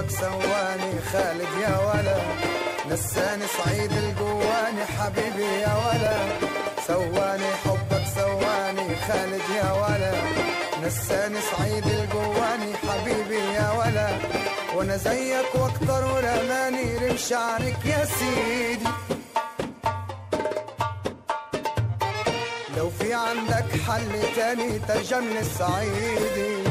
حبك سواني خالد يا ولا نساني صعيد القواني حبيبي يا ولا سواني حبك سواني خالد يا ولا نساني صعيد القواني حبيبي يا ولا وانا زيك واكتر ورماني رمش عنك يا سيدي لو في عندك حل تاني ترجم للصعيدي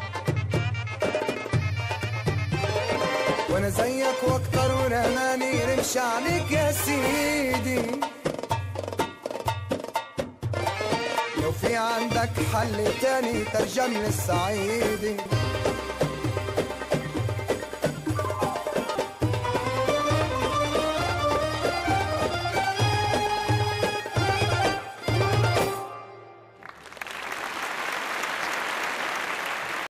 وانا زيك واكتر ورماني رمش عليك يا سيدي لو في عندك حل تاني ترجم للصعيدي